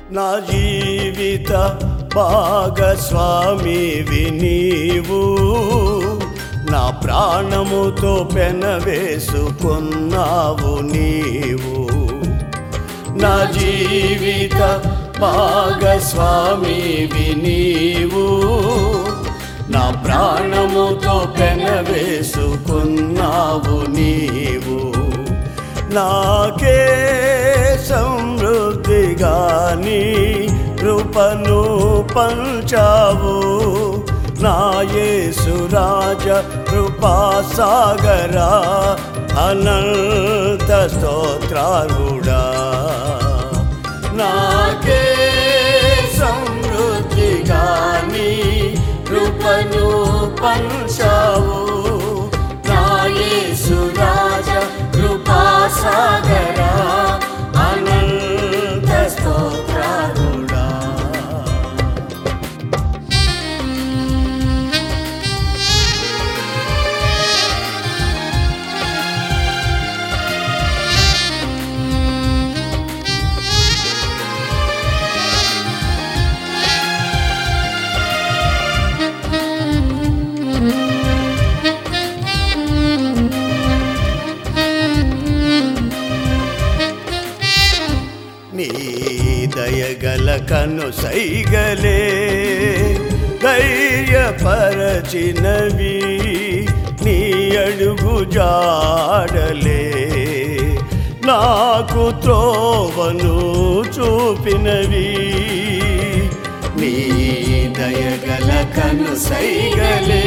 నా జీవిత భాగస్వామివి నీవు నా ప్రాణముతో పెనవేసుకున్నావు నీవు నా జీవిత భాగస్వామివి నీవు నా ప్రాణముతో పెనవేసుకున్నావు నీవు నాకే సమృద్ధిగా నీ కృపను పంచావు నాయసురాజ కృపాసాగరా అనంత స్తోత్రారుడా నాకే సమృద్ధిగా నీ కృపను పంచావు నాయసురాజ కృపాసాగరా అనంత స్తోత్రారుడా నీ దయగల కను సైగలే ధైర్యపరచినవి నీ అడుగు జాడలే నాకు త్రోవను చూపినవి నీ దయగల కను సైగలే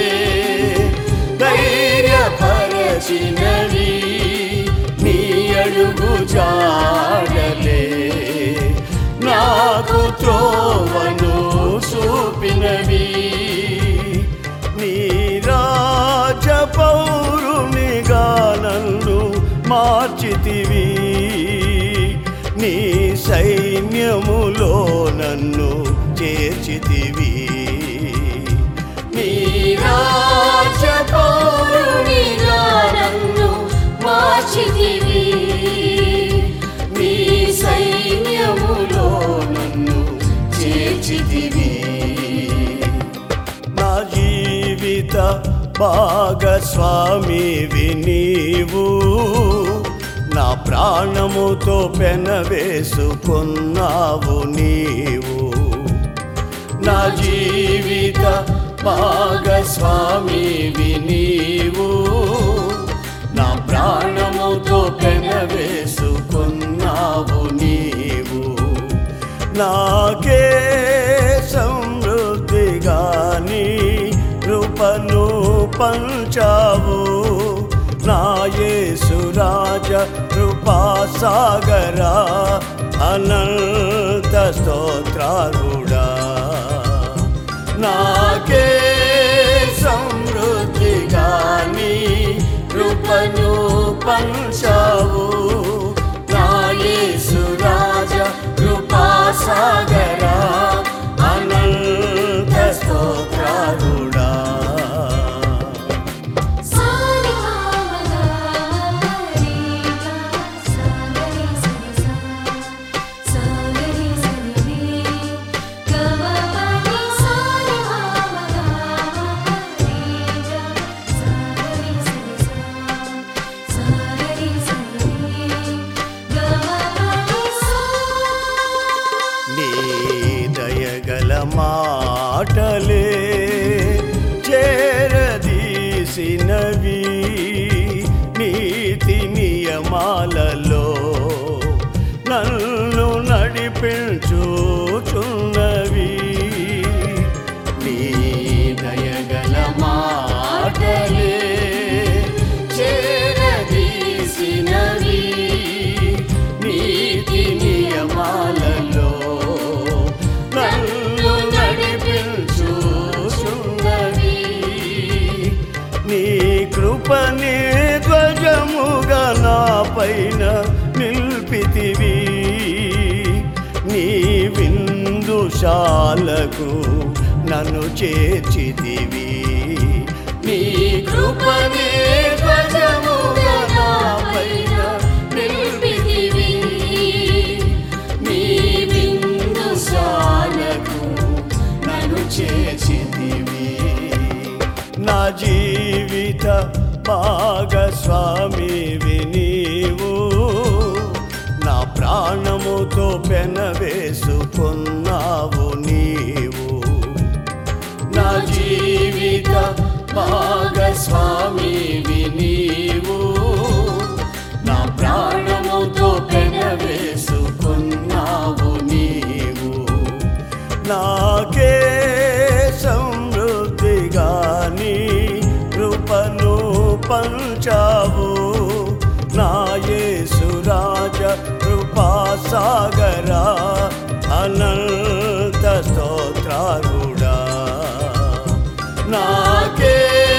ధైర్యపరచినవి నీ అడుగు జాడలే నాకు త్రోవను చూపినవి నీ రాజ పౌరునిగా నన్ను మార్చితివి నీ సైన్యములో నన్ను చేర్చితివి నీ రాజ పౌరునిగా నన్ను మార్చితివి నీ సైన్యములో నన్ను చేర్చితివి నా జీవిత భాగస్వామివి నీవు నా ప్రాణముతో పెనవేసుకున్నావు నీవు నా జీవిత భాగస్వామివి నీవు నా ప్రాణముతో పెనవేసుకున్నావు నీవు నాకే సమృద్ధిగా నీ కృపను పంచావు నాయసురాజ కృపాసాగరా అనంత స్తోత్రారుడా నాకే సమృద్ధిగా నీ కృపను పంచావు నాయసురాజ కృపాసాగరా అనంత స్తోత్రారుడా నీ దయగల మాటలే చేరదీసినవి నీతి నియమాలలో నన్ను నడిపించుచున్నవి నీ దయగల మాటలే చేరదీసినవి నీతి నియమాలలో నన్ను నడిపించుచున్నవి నీ కృపని ధ్వజముగా నా పైన నిల్పితివి నీ విందుశాలకు నన్ను చేర్చితివి నీ కృపని ధ్వజముగా నా పైన నిల్పితివి నీ విందు చేర్చితివి నా జీవిత భాగస్వామివి నీవు నా ప్రాణముతో పెనవేసుకున్నావు నీవు నా జీవిత భాగస్వామివి నీవు నా ప్రాణముతో పెనవేసుకున్నావు నీవు నాకే సమృద్ధిగా నీ కృపను పంచావు నా యేసురాజ కృపాసాగరా అనంత స్తోత్రారుడా నాకే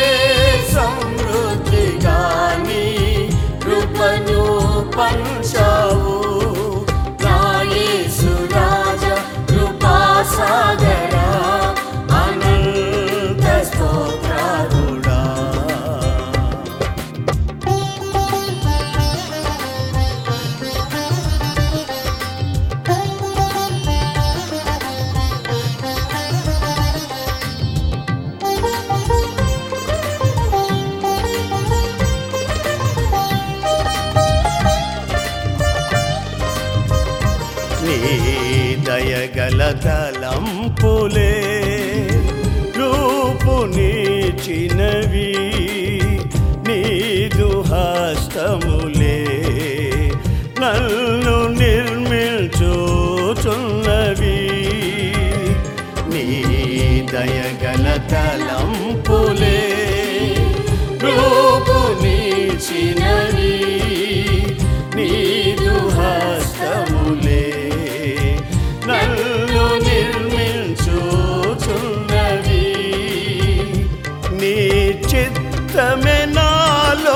సమృద్ధిగా నీ కృపను పంచావు నా యేసురాజ కృపాసాగరా అనంత స్తోత్రారుడా నీ దయగల తలంపులే రూపునిచ్చినవి నీదు హస్తములే నన్ను నిర్మించుచున్నవి నీ దయగల తలంపులే రూపునిచ్చినవి నీదు హస్తములే నన్ను నిర్మించుచున్నవి నీ చిత్తమే నాలో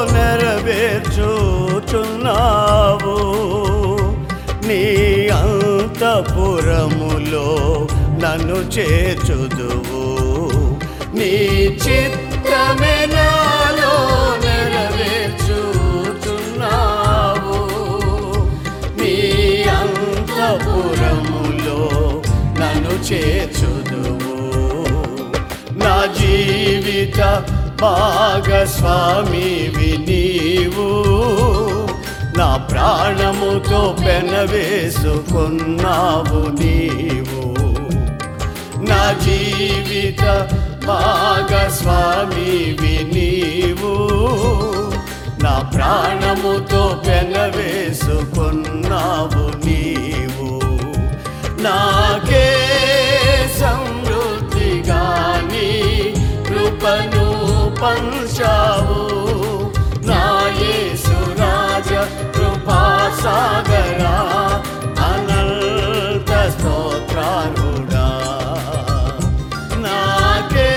నెరవేర్చుచున్నావు నీ అంతపురములో నన్ను చేర్చుదువు నీ చిత్తమే నాలో నెరవేర్చుచున్నావు నీ అంతపురములో నన్ను చేర్చుదువు నా జీవిత భాగస్వామివి నీవు నా ప్రాణముతో పెనవేసుకున్నావు నీవు నా జీవిత భాగస్వామివి నీవు నా ప్రాణముతో పెనవేసుకున్నావు నీవు నాకే సమృద్ధిగా నీ కృపను పంచావు నా యేసు రాజ కృపాసాగరా అనంత స్తోత్రారుడా నాకే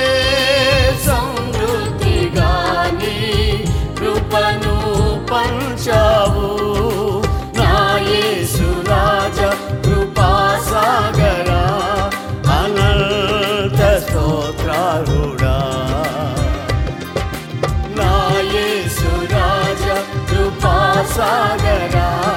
సమృద్ధిగా నీ కృపను పంచావు నా యేసు రాజ కృపాసాగరా అనంత స్తోత్రారుడా నా యేసు రాజ కృపాసాగరా